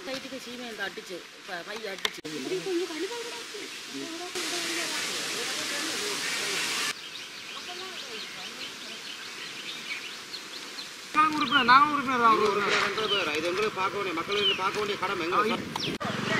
கைட்டுக்கு சீமை இந்த அடிச்சு ப- பை அடிச்சு இது எங்களுக்கு பார்க்க வேண்டிய மக்களுக்கு பார்க்க வேண்டிய கடமை எங்களுக்கு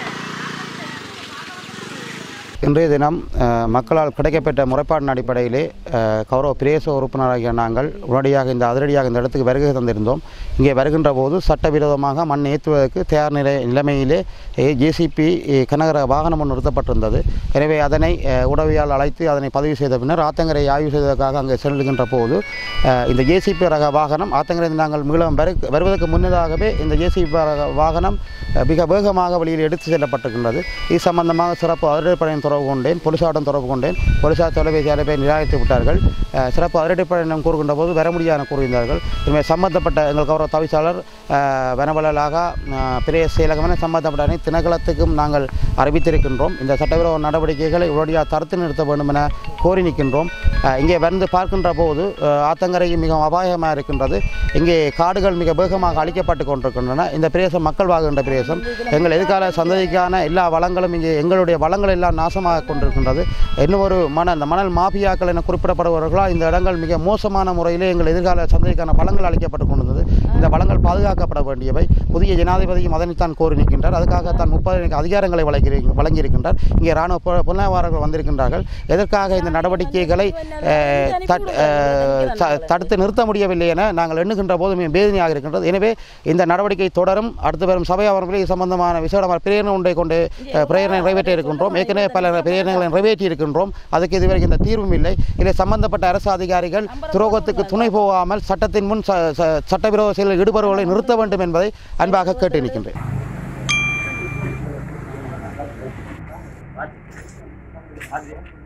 இன்றைய தினம் அஹ், மக்களால் கிடைக்கப்பெற்ற முறைப்பாட்டின் அடிப்படையிலே அஹ், கௌரவ பிரேச உறுப்பினராகிய நாங்கள் உடனடியாக இந்த அதிரடியாக இந்த இடத்துக்கு வருகை தந்திருந்தோம் இங்கே வருகின்ற போது சட்டவிரோதமாக மண் ஏற்றுவதற்கு தயார் நிலை நிலைமையிலே ஜேசிபி கனகர வாகனம் ஒன்று நிறுத்தப்பட்டிருந்தது எனவே அதனை அஹ், உடவியால் அழைத்து அதனை பதிவு செய்த பின்னர் ஆத்தங்கரை ஆய்வு செய்வதற்காக அங்கே செல்கின்ற போது அஹ், இந்த ஜேசிபி ரக வாகனம் ஆத்தங்கரை நாங்கள் மீளம் வரு வருவதற்கு முன்னதாகவே இந்த ஜேசிபி ரக வாகனம் அஹ், மிக வேகமாக வெளியில் எடுத்து செல்லப்பட்டிருக்கின்றது இது சம்பந்தமாக சிறப்பு அதிரடிப்படையின் தொடர்பு கொண்டேன் போலீசாருடன் தொடர்பு கொண்டேன் போலீசார் தொலைபேசி அழைப்பை நிராகரித்து விட்டார்கள் அஹ், சிறப்பு அதிரடிப்படையினம் கூறுகின்ற போது வர முடியாது கூறுகின்றார்கள் எனவே சம்பந்தப்பட்ட எங்கள் கௌரவ தவிசாளர் அஹ், வனவலாக பிரேய செயலகம் என சம்பந்தப்பட்ட அனைத்து திணைக்களத்துக்கும் நாங்கள் அறிவித்திருக்கின்றோம் இந்த சட்டவிரோத நடவடிக்கைகளை உடனடியாக தடுத்து நிறுத்த வேண்டும் என கோரி நிற்கின்றோம் அஹ், இங்கே வந்து பார்க்கின்ற போது அஹ், ஆத்தங்கரை மிகவும் அபாயமாக இருக்கின்றது இங்கே காடுகள் மிக வேகமாக அழிக்கப்பட்டு கொண்டிருக்கின்றன இந்த பிரதேசம் மக்கள் வாழ்கின்ற பிரதேசம் எங்கள் எதிர்கால சந்ததிக்கான எல்லா வளங்களும் இங்கே எங்களுடைய வளங்கள் எல்லாம் நாசமாக கொண்டிருக்கின்றது இன்னும் ஒரு மணல் இந்த மணல் மாஃபியாக்கள் என குறிப்பிடப்படுபவர்களால் இந்த இடங்கள் மிக மோசமான முறையிலே எங்கள் எதிர்கால சந்ததிக்கான வளங்கள் அளிக்கப்பட்டு கொண்டிருந்தது இந்த வளங்கள் பாதுகாக்கப்பட வேண்டியவை புதிய ஜனாதிபதியும் அதனைத்தான் கோரி நிற்கின்றார் அதுக்காக தான் முப்பது அதிகாரங்களை வழங்கி வழங்கியிருக்கின்றார் இங்கே இராணுவ பு- புலனாய்வாளர்கள் வந்திருக்கின்றார்கள் எதற்காக இந்த நடவடிக்கைகளை அஹ், தட்- அஹ், த- தடுத்து நிறுத்த முடியவில்லை என நாங்கள் எண்ணுகின்ற போது மிக வேதனையாக இருக்கின்றது எனவே இந்த நடவடிக்கை தொடரும் அடுத்து வரும் சபை அமர்வுகளில் இது சம்பந்தமான விசேடமான பிரேரணை ஒன்றை கொண்டு அஹ், பிரேரணை நிறைவேற்ற இருக்கின்றோம் ஏற்கனவே பல பிரேரணைகளை நிறைவேற்றி இருக்கின்றோம் அதுக்கு இதுவரை இந்த தீர்வும் இல்லை இதில் சம்பந்தப்பட்ட அரசு அதிகாரிகள் துரோகத்துக்கு துணை போகாமல் சட்டத்தின் முன் ச- ச- சட்டவிரோத செயலில் ஈடுபடுவதை நிறுத்த வேண்டும் என்பதை அன்பாக கேட்டு நிற்கின்றேன் அது